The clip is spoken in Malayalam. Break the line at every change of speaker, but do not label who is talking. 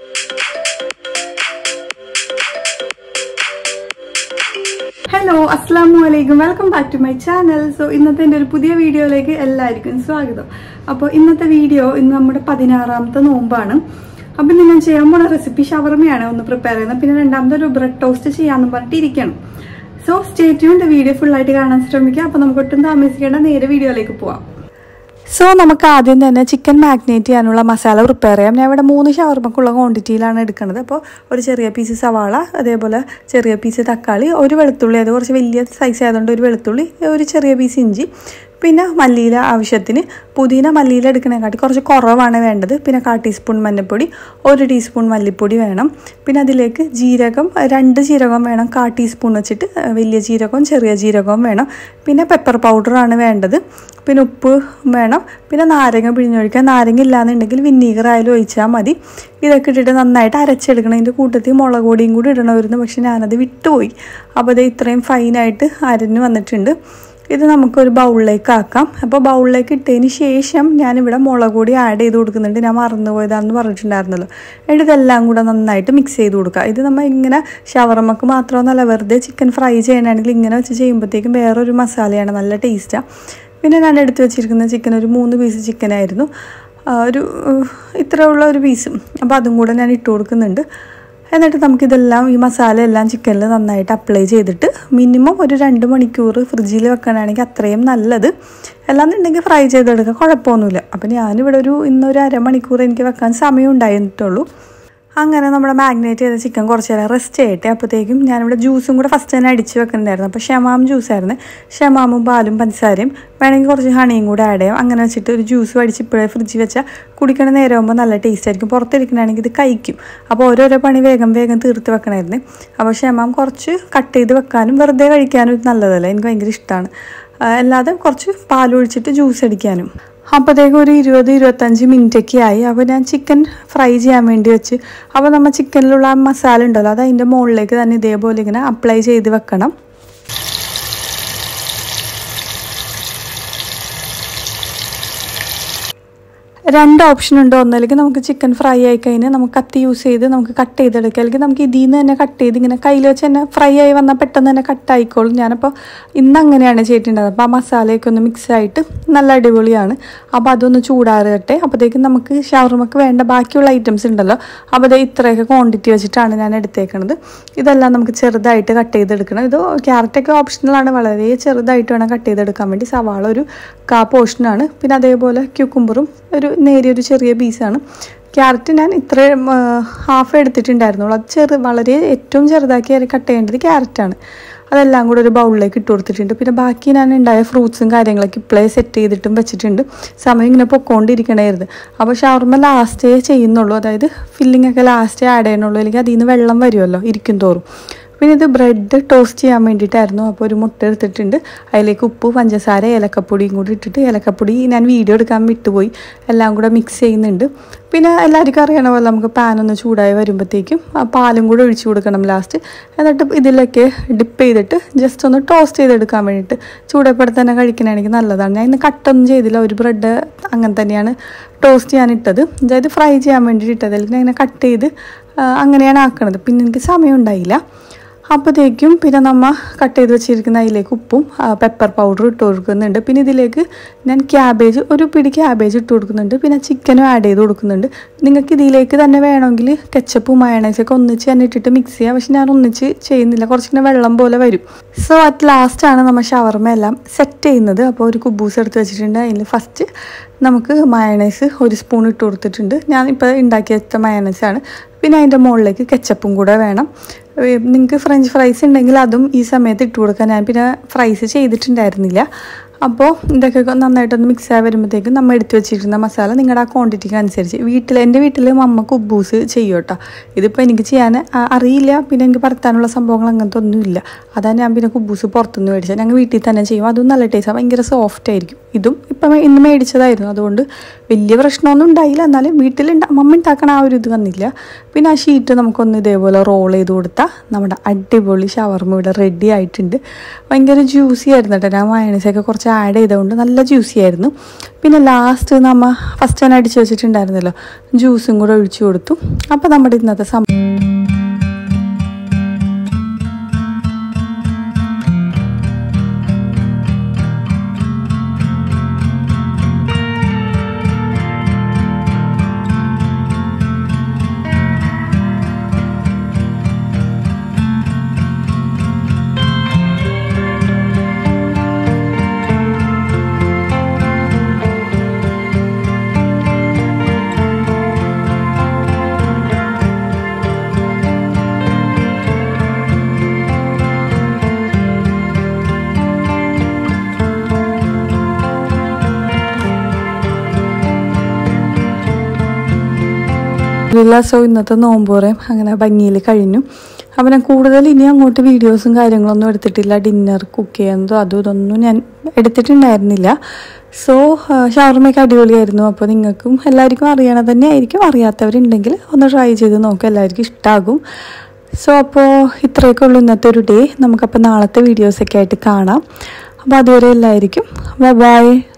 ഹലോ അസ്സാം വലൈക്കും welcome back to my channel so ഇന്നത്തെ എൻ്റെ ഒരു പുതിയ വീഡിയോയിലേക്ക് എല്ലാവർക്കും സ്വാഗതം അപ്പോൾ ഇന്നത്തെ വീഡിയോ ഇന്ന് നമ്മുടെ പതിനാറാമത്തെ നോമ്പാണ് അപ്പം ഇന്ന് ഞാൻ ചെയ്യാൻ പോണ റെസിപ്പി ഷവർമയാണ് ഒന്ന് പ്രിപ്പയർ ചെയ്യുന്നത് പിന്നെ രണ്ടാമത്തെ ഒരു ബ്രെഡ് ടോസ്റ്റ് ചെയ്യാമെന്ന് പറഞ്ഞിട്ട് ഇരിക്കണം സോ സ്റ്റേ ട്യൂൺഡ് വീഡിയോ ഫുള്ളായിട്ട് കാണാൻ ശ്രമിക്കുക അപ്പോൾ നമുക്ക് ഒട്ടും താമസിക്കേണ്ട നേരെ വീഡിയോയിലേക്ക് പോവാം സോ നമുക്ക് ആദ്യം തന്നെ ചിക്കൻ മാഗ്നേറ്റ് ചെയ്യാനുള്ള മസാല പ്രിപ്പയർ ചെയ്യാം ഞാൻ ഇവിടെ മൂന്ന് ഷവർമക്കുള്ള ക്വാണ്ടിറ്റിയിലാണ് എടുക്കുന്നത് അപ്പോൾ ഒരു ചെറിയ പീസ് സവാള അതേപോലെ ചെറിയ പീസ് തക്കാളി ഒരു വെളുത്തുള്ളി അത് കുറച്ച് വലിയ സൈസ് ആയതുകൊണ്ട് ഒരു വെളുത്തുള്ളി ഒരു ചെറിയ പീസ് ഇഞ്ചി പിന്നെ മല്ലിയില ആവശ്യത്തിന് പുതിന മല്ലിയില എടുക്കണേക്കാട്ടി കുറച്ച് കുറവാണ് വേണ്ടത് പിന്നെ കാ ടീസ്പൂൺ മഞ്ഞൾപ്പൊടി ഒരു ടീസ്പൂൺ മല്ലിപ്പൊടി വേണം പിന്നെ അതിലേക്ക് ജീരകം രണ്ട് ജീരകം വേണം കാ ടീസ്പൂൺ വെച്ചിട്ട് വലിയ ജീരകവും ചെറിയ ജീരകവും വേണം പിന്നെ പെപ്പർ പൗഡറാണ് വേണ്ടത് പിന്നെ ഉപ്പ് വേണം പിന്നെ നാരങ്ങ പിഴിഞ്ഞൊഴിക്കുക നാരങ്ങ ഇല്ലാന്നുണ്ടെങ്കിൽ വിനീഗർ ആയാലും ഒഴിച്ചാൽ മതി ഇതൊക്കെ ഇട്ടിട്ട് നന്നായിട്ട് അരച്ചെടുക്കണം ഇതിൻ്റെ കൂട്ടത്തിൽ മുളക് പൊടിയും കൂടി ഇടണമായിരുന്നു പക്ഷെ ഞാനത് വിട്ടുപോയി അപ്പോൾ അത് ഇത്രയും ഫൈനായിട്ട് അരഞ്ഞു വന്നിട്ടുണ്ട് ഇത് നമുക്കൊരു ബൗളിലേക്ക് ആക്കാം അപ്പോൾ ബൗളിലേക്ക് ഇട്ടതിന് ശേഷം ഞാനിവിടെ മുളക് പൊടി ആഡ് ചെയ്ത് കൊടുക്കുന്നുണ്ട് ഞാൻ മറന്നുപോയതാണെന്ന് പറഞ്ഞിട്ടുണ്ടായിരുന്നല്ലോ എന്നിട്ട് ഇതെല്ലാം കൂടെ നന്നായിട്ട് മിക്സ് ചെയ്ത് കൊടുക്കുക ഇത് നമ്മൾ ഇങ്ങനെ ഷവർമക്ക് മാത്രമൊന്നുമല്ല വെറുതെ ചിക്കൻ ഫ്രൈ ചെയ്യണമെങ്കിൽ ഇങ്ങനെ വെച്ച് ചെയ്യുമ്പോഴത്തേക്കും വേറൊരു മസാലയാണ് നല്ല ടേസ്റ്റാണ് പിന്നെ ഞാൻ എടുത്ത് വെച്ചിരിക്കുന്ന ചിക്കൻ ഒരു മൂന്ന് പീസ് ചിക്കനായിരുന്നു ഒരു ഇത്രയുള്ള ഒരു പീസും അപ്പോൾ അതും കൂടെ ഞാൻ ഇട്ട് കൊടുക്കുന്നുണ്ട് എന്നിട്ട് നമുക്കിതെല്ലാം ഈ മസാല എല്ലാം ചിക്കനിൽ നന്നായിട്ട് അപ്ലൈ ചെയ്തിട്ട് മിനിമം ഒരു രണ്ട് മണിക്കൂർ ഫ്രിഡ്ജിൽ വെക്കാനാണെങ്കിൽ അത്രയും നല്ലത് അല്ലാന്നുണ്ടെങ്കിൽ ഫ്രൈ ചെയ്തെടുക്കുക കുഴപ്പമൊന്നുമില്ല അപ്പം ഞാനിവിടെ ഒരു ഇന്നൊരു അരമണിക്കൂർ എനിക്ക് വെക്കാൻ സമയം ഉണ്ടായിട്ടുള്ളൂ അങ്ങനെ നമ്മുടെ മാഗ്നേറ്റ് ചെയ്ത ചിക്കൻ കുറച്ച് നേരം റെസ്റ്റ് ചെയ്യട്ടെ അപ്പോഴത്തേക്കും ഞാനിവിടെ ജ്യൂസും കൂടെ ഫസ്റ്റ് തന്നെ അടിച്ച് വെക്കുന്നുണ്ടായിരുന്നു അപ്പോൾ ഷമാം ജ്യൂസായിരുന്നു ഷമാമും പാലും പഞ്ചസാരയും വേണമെങ്കിൽ കുറച്ച് ഹണിയും കൂടെ ആഡ് ചെയ്യാം അങ്ങനെ വെച്ചിട്ട് ഒരു ജ്യൂസ് അടിച്ച് ഇപ്പോഴേ ഫ്രിഡ്ജിൽ വെച്ചാൽ കുടിക്കണ നേരം ആകുമ്പോൾ നല്ല ടേസ്റ്റ് ആയിരിക്കും പുറത്തിരിക്കണമെങ്കിൽ ഇത് കഴിക്കും അപ്പോൾ ഓരോരോ പണി വേഗം വേഗം തീർത്ത് വെക്കണമായിരുന്നു അപ്പോൾ ഷമാം കുറച്ച് കട്ട് ചെയ്ത് വെക്കാനും വെറുതെ കഴിക്കാനും ഇത് നല്ലതല്ല എനിക്ക് ഭയങ്കര ഇഷ്ടമാണ് അല്ലാതെ കുറച്ച് പാലൊഴിച്ചിട്ട് ജ്യൂസ് അടിക്കാനും അപ്പോഴത്തേക്കും ഒരു ഇരുപത് ഇരുപത്തഞ്ച് മിനിറ്റൊക്കെ ആയി അപ്പോൾ ഞാൻ ചിക്കൻ ഫ്രൈ ചെയ്യാൻ വേണ്ടി വെച്ച് അപ്പോൾ നമ്മൾ ചിക്കനിലുള്ള ആ മസാല ഉണ്ടല്ലോ അത് അതിൻ്റെ മുകളിലേക്ക് തന്നെ ഇതേപോലെ ഇങ്ങനെ അപ്ലൈ ചെയ്ത് വെക്കണം രണ്ട് ഓപ്ഷൻ ഉണ്ട് ഒന്നല്ലെങ്കിൽ നമുക്ക് ചിക്കൻ ഫ്രൈ ആയി കഴിഞ്ഞാൽ നമുക്ക് കത്തി യൂസ് ചെയ്ത് നമുക്ക് കട്ട് ചെയ്തെടുക്കാം അല്ലെങ്കിൽ നമുക്ക് ഇതിൽ നിന്ന് തന്നെ കട്ട് ചെയ്ത് ഇങ്ങനെ കയ്യിൽ വെച്ച് തന്നെ ഫ്രൈ ആയി വന്നാൽ പെട്ടെന്ന് തന്നെ കട്ട് ആയിക്കോളും ഞാനപ്പോൾ ഇന്ന് അങ്ങനെയാണ് ചെയ്തിട്ടുണ്ടായത് അപ്പോൾ ആ മസാലയൊക്കെ ഒന്ന് മിക്സ് ആയിട്ട് നല്ല അടിപൊളിയാണ് അപ്പോൾ അതൊന്ന് ചൂടാറട്ടെ അപ്പോഴത്തേക്കും നമുക്ക് ഷവർമക്ക് വേണ്ട ബാക്കിയുള്ള ഐറ്റംസ് ഉണ്ടല്ലോ അപ്പോൾ അത് ഇത്രയൊക്കെ ക്വാണ്ടിറ്റി വെച്ചിട്ടാണ് ഞാൻ എടുത്തേക്കണത് ഇതെല്ലാം നമുക്ക് ചെറുതായിട്ട് കട്ട് ചെയ്തെടുക്കണം ഇത് ക്യാരറ്റൊക്കെ ഓപ്ഷണലാണ് വളരെ ചെറുതായിട്ട് വേണം കട്ട് ചെയ്തെടുക്കാൻ വേണ്ടി സവാള ഒരു കാ പോർഷനാണ് പിന്നെ അതേപോലെ ക്യൂക്കുമ്പറും ഒരു നേരിയൊരു ചെറിയ പീസാണ് ക്യാരറ്റ് ഞാൻ ഇത്ര ഹാഫ് എടുത്തിട്ടുണ്ടായിരുന്നുള്ളൂ അത് ചെറു വളരെ ഏറ്റവും ചെറുതാക്കി കട്ട് ചെയ്യേണ്ടത് ക്യാരറ്റാണ് അതെല്ലാം കൂടെ ഒരു ബൗളിലേക്ക് ഇട്ട് കൊടുത്തിട്ടുണ്ട് പിന്നെ ബാക്കി ഞാൻ ഉണ്ടായ ഫ്രൂട്ട്സും കാര്യങ്ങളൊക്കെ ഇപ്പോഴേ സെറ്റ് ചെയ്തിട്ടും വെച്ചിട്ടുണ്ട് സമയം ഇങ്ങനെ പൊക്കോണ്ടിരിക്കണമായിരുന്നു അപ്പോൾ ഷവർമ ലാസ്റ്റേ ചെയ്യുന്നുള്ളൂ അതായത് ഫില്ലിംഗ് ഒക്കെ ലാസ്റ്റേ ആഡ് ചെയ്യണുള്ളൂ അല്ലെങ്കിൽ അതിൽ നിന്ന് വെള്ളം വരുമല്ലോ ഇരിക്കും തോറും പിന്നെ ഇത് ബ്രെഡ് ടോസ്റ്റ് ചെയ്യാൻ വേണ്ടിയിട്ടായിരുന്നു അപ്പോൾ ഒരു മുട്ട എടുത്തിട്ടുണ്ട് അതിലേക്ക് ഉപ്പ് പഞ്ചസാര ഏലക്കപ്പൊടിയും കൂടി ഇട്ടിട്ട് ഏലക്കപ്പൊടി ഞാൻ വീഡിയോ എടുക്കാൻ വിട്ടുപോയി എല്ലാം കൂടെ മിക്സ് ചെയ്യുന്നുണ്ട് പിന്നെ എല്ലാവർക്കും അറിയണ പോലെ നമുക്ക് പാൻ ഒന്ന് ചൂടായി വരുമ്പോഴത്തേക്കും ആ പാലും കൂടെ ഒഴിച്ചു കൊടുക്കണം ലാസ്റ്റ് എന്നിട്ട് ഇതിലൊക്കെ ഡിപ്പ് ചെയ്തിട്ട് ജസ്റ്റ് ഒന്ന് ടോസ്റ്റ് ചെയ്തെടുക്കാൻ വേണ്ടിയിട്ട് ചൂടപ്പുറത്ത് തന്നെ കഴിക്കണമെങ്കിൽ നല്ലതാണ് ഞാൻ ഇന്ന് കട്ടൊന്നും ചെയ്തില്ല ഒരു ബ്രെഡ് അങ്ങനെ തന്നെയാണ് ടോസ്റ്റ് ചെയ്യാൻ ഇട്ടത് അതായത് ഫ്രൈ ചെയ്യാൻ വേണ്ടിയിട്ട് ഇട്ടത് അല്ലെങ്കിൽ ഞാൻ ഇങ്ങനെ കട്ട് ചെയ്ത് അങ്ങനെയാണ് ആക്കണത് പിന്നെ എനിക്ക് സമയം ഉണ്ടായില്ല അപ്പോഴത്തേക്കും പിന്നെ നമ്മൾ കട്ട് ചെയ്ത് വെച്ചിരിക്കുന്ന അതിലേക്ക് ഉപ്പും പെപ്പർ പൗഡർ ഇട്ട് കൊടുക്കുന്നുണ്ട് പിന്നെ ഇതിലേക്ക് ഞാൻ ക്യാബേജ് ഒരു പിടി ക്യാബേജ് ഇട്ട് കൊടുക്കുന്നുണ്ട് പിന്നെ ചിക്കനും ആഡ് ചെയ്ത് കൊടുക്കുന്നുണ്ട് നിങ്ങൾക്ക് ഇതിലേക്ക് തന്നെ വേണമെങ്കിൽ കെച്ചപ്പും മയണൈസൊക്കെ ഒന്നിച്ച് തന്നെ ഇട്ടിട്ട് മിക്സ് ചെയ്യാം പക്ഷെ ഞാൻ ഒന്നിച്ച് ചെയ്യുന്നില്ല കുറച്ചിങ്ങനെ വെള്ളം പോലെ വരും സോ അറ്റ് ലാസ്റ്റാണ് നമ്മൾ ഷവർമ എല്ലാം സെറ്റ് ചെയ്യുന്നത് അപ്പോൾ ഒരു കുബൂസ് എടുത്ത് വെച്ചിട്ടുണ്ട് അതിൽ ഫസ്റ്റ് നമുക്ക് മയണൈസ് ഒരു സ്പൂൺ ഇട്ട് കൊടുത്തിട്ടുണ്ട് ഞാൻ ഇപ്പോൾ ഉണ്ടാക്കി വെച്ച മയണൈസാണ് പിന്നെ അതിൻ്റെ മുകളിലേക്ക് കെച്ചപ്പും കൂടെ വേണം നിങ്ങൾക്ക് ഫ്രഞ്ച് ഫ്രൈസ് ഉണ്ടെങ്കിൽ അതും ഈ സമയത്ത് ഇട്ട് കൊടുക്കാൻ ഞാൻ പിന്നെ ഫ്രൈസ് ചെയ്തിട്ടുണ്ടായിരുന്നില്ല അപ്പോൾ ഇതൊക്കെ നന്നായിട്ടൊന്ന് മിക്സ് ആയി വരുമ്പോഴത്തേക്കും നമ്മൾ എടുത്ത് വെച്ചിരിക്കുന്ന മസാല നിങ്ങളുടെ ആ ക്വാണ്ടിറ്റിക്ക് അനുസരിച്ച് വീട്ടിൽ എൻ്റെ വീട്ടിൽ മമ്മ കുബൂസ് ചെയ്യും കേട്ടോ ഇതിപ്പോൾ എനിക്ക് ചെയ്യാൻ അറിയില്ല പിന്നെ എനിക്ക് പറത്താനുള്ള സംഭവങ്ങൾ അങ്ങനത്തെ ഒന്നുമില്ല അതാണ് ഞാൻ പിന്നെ കുബൂസ് പുറത്തുനിന്ന് മേടിച്ചത് ഞങ്ങൾ വീട്ടിൽ തന്നെ ചെയ്യും അതും നല്ല ടേസ്റ്റാണ് ഭയങ്കര സോഫ്റ്റ് ആയിരിക്കും ഇതും ഇപ്പം ഇന്ന് മേടിച്ചതായിരുന്നു അതുകൊണ്ട് വലിയ പ്രശ്നമൊന്നും ഉണ്ടായില്ല എന്നാലും വീട്ടിൽ മമ്മി ഉണ്ടാക്കണ ആ ഒരു ഇത് വന്നില്ല പിന്നെ ആ ഷീറ്റ് നമുക്കൊന്ന് ഇതേപോലെ റോൾ ചെയ്ത് കൊടുത്താൽ നമ്മുടെ അടിപൊളി ഷവർമ്മ ഇവിടെ റെഡി ആയിട്ടുണ്ട് ഭയങ്കര ജ്യൂസി ആയിരുന്നു കേട്ടോ ഞാൻ മയണസൊക്കെ കുറച്ച് ആഡ് ചെയ്തുകൊണ്ട് നല്ല ജ്യൂസി ആയിരുന്നു പിന്നെ ലാസ്റ്റ് നമ്മ ഫസ്റ്റ് ഞാൻ അടിച്ചു വെച്ചിട്ടുണ്ടായിരുന്നല്ലോ ജ്യൂസും കൂടെ ഒഴിച്ചു കൊടുത്തു അപ്പോൾ നമ്മുടെ ഇന്നത്തെ സം ദിവസവും ഇന്നത്തെ നോമ്പോറയും അങ്ങനെ ഭംഗിയിൽ കഴിഞ്ഞു അപ്പം ഞാൻ കൂടുതൽ ഇനി അങ്ങോട്ട് വീഡിയോസും കാര്യങ്ങളൊന്നും എടുത്തിട്ടില്ല ഡിന്നർ കുക്ക് ചെയ്യുന്നതോ അതും ഇതൊന്നും ഞാൻ എടുത്തിട്ടുണ്ടായിരുന്നില്ല സോ ഷവർമ്മയൊക്കെ അടിപൊളിയായിരുന്നു അപ്പോൾ നിങ്ങൾക്കും എല്ലാവർക്കും അറിയണത് തന്നെ ആയിരിക്കും അറിയാത്തവരുണ്ടെങ്കിൽ ഒന്ന് ട്രൈ ചെയ്ത് നോക്കുക എല്ലാവർക്കും ഇഷ്ടമാകും സോ അപ്പോൾ ഇത്രയൊക്കെ ഉള്ളൂ ഇന്നത്തെ ഒരു ഡേ നമുക്കപ്പോൾ നാളത്തെ വീഡിയോസൊക്കെ ആയിട്ട് കാണാം അപ്പോൾ അതുവരെ എല്ലാവർക്കും ബൈ ബൈ